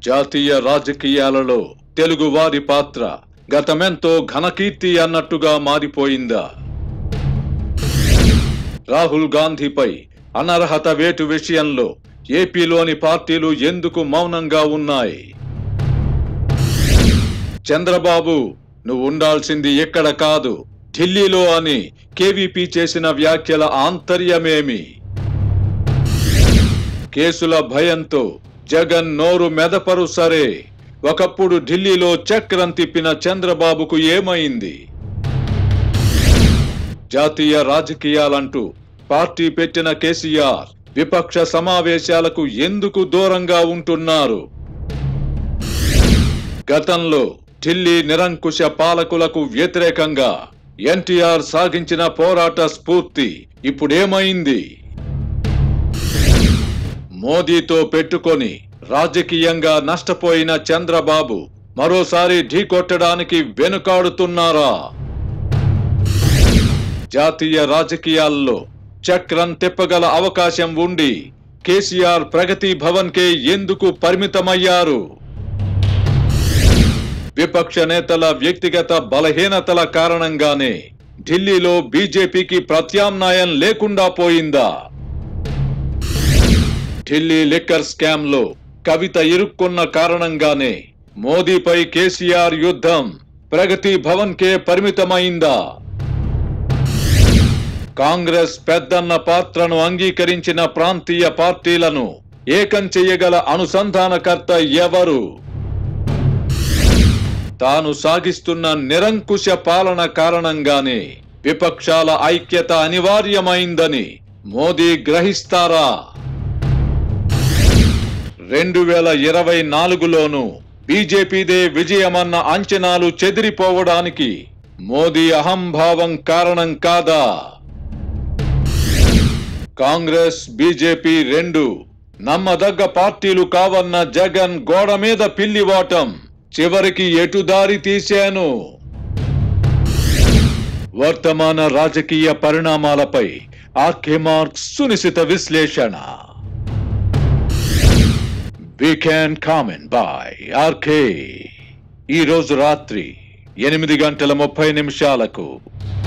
జాతీయ రాజకీయాలలో తెలుగువారి పాత్ర గతమెంతో ఘనకీర్తి అన్నట్టుగా మారిపోయిందా రాహుల్ గాంధీపై అనర్హత వేటు విషయంలో ఏపీలోని పార్టీలు ఎందుకు మౌనంగా ఉన్నాయి చంద్రబాబు నువ్వు ఉండాల్సింది ఇక్కడ కాదు ఢిల్లీలో అని కేవీపీ చేసిన వ్యాఖ్యల ఆంతర్యమేమి కేసుల భయంతో జగన్ నోరు మెదపరు సరే ఒకప్పుడు ఢిల్లీలో చక్రం తిప్పిన చంద్రబాబుకు ఏమైంది జాతీయ రాజకీయాలంటూ పార్టీ పెట్టిన కేసీఆర్ విపక్ష సమావేశాలకు ఎందుకు దూరంగా ఉంటున్నారు గతంలో ఢిల్లీ నిరంకుశ పాలకులకు వ్యతిరేకంగా ఎన్టీఆర్ సాగించిన పోరాట స్ఫూర్తి ఇప్పుడేమైంది మోదీతో పెట్టుకొని రాజకీయంగా నష్టపోయిన చంద్రబాబు మరోసారి ఢీకొట్టడానికి వెనుకాడుతున్నారా జాతీయ రాజకీయాల్లో చక్రం తిప్పగల అవకాశం ఉండి కేసీఆర్ ప్రగతి భవన్ కే ఎందుకు పరిమితమయ్యారు విపక్ష నేతల వ్యక్తిగత బలహీనతల కారణంగానే ఢిల్లీలో బీజేపీకి ప్రత్యామ్నాయం లేకుండా పోయిందా ఢిల్లీ లిక్కర్ స్కామ్ లో కవిత ఇరుక్కున్న కారణంగానే మోదీపై కేసీఆర్ యుద్ధం ప్రగతి భవన్ కే పరిమితమైందా కాంగ్రెస్ పెద్దన్న పాత్రను అంగీకరించిన ప్రాంతీయ పార్టీలను ఏకం చెయ్యగల అనుసంధానకర్త ఎవరు తాను సాగిస్తున్న నిరంకుశ పాలన కారణంగానే విపక్షాల ఐక్యత అనివార్యమైందని మోదీ గ్రహిస్తారా రెండు వేల ఇరవై నాలుగులోను బీజేపీదే విజయమన్న అంచనాలు చెదిరిపోవడానికి మోదీ అహంభావం కారణం కాదా కాంగ్రెస్ బీజేపీ రెండు నమ్మదగ్గ పార్టీలు కావన్న జగన్ గోడ మీద పిల్లివాటం చివరికి ఎటు దారి తీశాను వర్తమాన రాజకీయ పరిణామాలపై ఆర్కే మార్క్స్ సునిశిత విశ్లేషణ వీకెండ్ కామెంట్ బాయ్ ఆర్కే ఈ రోజు రాత్రి ఎనిమిది గంటల ముప్పై నిమిషాలకు